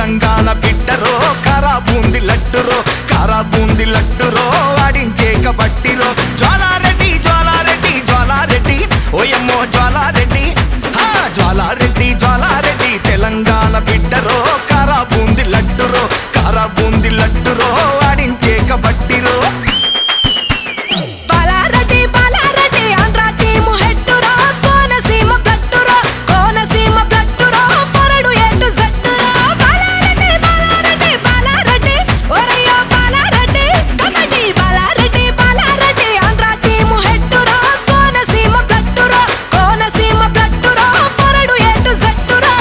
తెలంగాణ బిడ్డరో కారా బూంది లడ్డురో కారా బూంది లడ్డురో ఆడించేక బట్టిరో జ్వాలారెడ్డి జ్వాలారెడ్డి జ్వాలారెడ్డి ఓయమ్మో జ్వాలారెడ్డి హా, జ్వాలారెడ్డి జ్వాలారెడ్డి తెలంగాణ బిడ్డరో కారా బూంది లడ్డురో కారా బూంది లడ్డురో ఆడించేక బట్టిరో బాలారెడ్డి బాలారెడ్డి ఆంధ్ర టీము హెట్టురా కోనసీమ బ్లట్టురా కోనసీమ బ్లట్టురా పొరడు ఎటు జట్టురా బాలారెడ్డి బాలారెడ్డి బాలారెడ్డి ఒరయ్యో బాలారెడ్డి కబడ్డీ బాలారెడ్డి బాలారెడ్డి ఆంధ్ర టీము హెట్టురా కోనసీమ బ్లట్టురా కోనసీమ బ్లట్టురా పొరడు ఎటు జట్టురా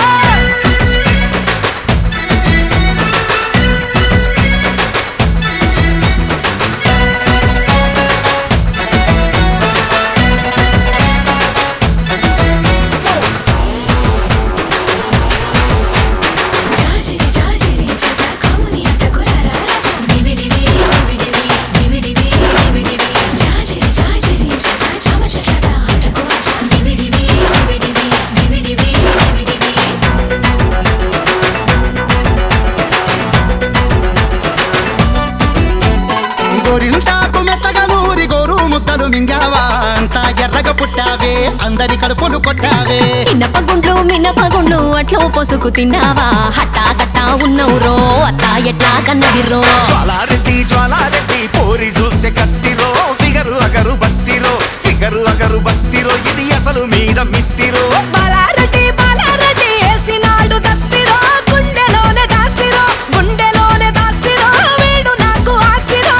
జాజిరి జాజిరి జజ కౌని అటకురారా రాజా డివి డివి డివి డివి డివి డివి డివి డివి జాజిరి జాజిరి జజ జామ చెట్లట అటకు రాజా డివి డివి డివి డివి డివి డివి డివి డివి గోరింటాకు మెత్తగా నూరి గోరు ముద్దలు మింగావా అంతా ఎర్రగా పుట్టావే అందరి కడుపులు కొట్టావే మినపగుండ్లు మినపగుండ్లు అట్లో పొసుకు తిన్నావా హట్టా కట్టా ఉన్నవురో అత్త ఎట్లా కన్నదిరో జ్వాలారెడ్డి జ్వాలారెడ్డి పోరి చూస్తే కత్తిరో ఫిగరు అగరు బత్తిరో ఫిగరు అగరు బత్తిరో ఇది అసలు మీద మిత్తిరో బాలారెడ్డి బాలారెడ్డి ఏసినాడు దస్తిరో గుండెలోనే దాస్తిరో గుండెలోనే దాస్తిరో వీడు నాకు ఆస్తిరో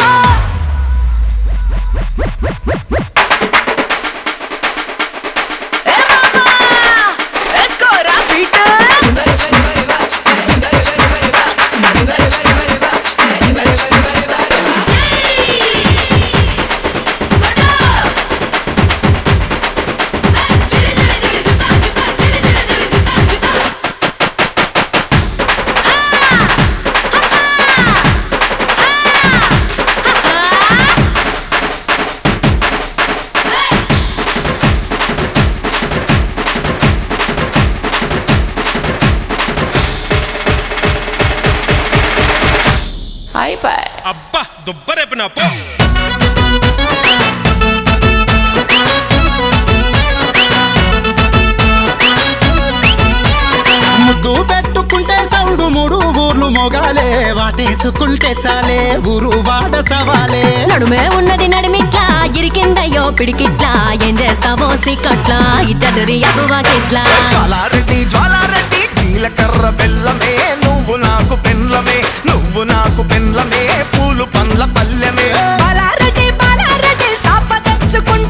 అబ్బా దుబ్బరేపిన పో ముద్దు పెట్టుకుంటే సౌడు మూడు ఊర్లు మొగాలే వాటేసుకుంటే చాలే ఊరు వాడ సవాలే నడుమే ఉన్నది నడిమిట్లా ఇరికిందయ్యో పిడికిట్లా ఏం చేస్తావో సిక్కట్లా ఇచ్చదురి ఎగువకిట్లా జ్వాలారెడ్డి జ్వాలారెడ్డి జీలకర్ర బెల్లమే నువ్వు నాకు పెన్లమే నువ్వు నాకు పెన్లమే పూలు పండ్ల పల్లెమే బాలారెడ్డి బాలారెడ్డి సాప తెచ్చుకుంటే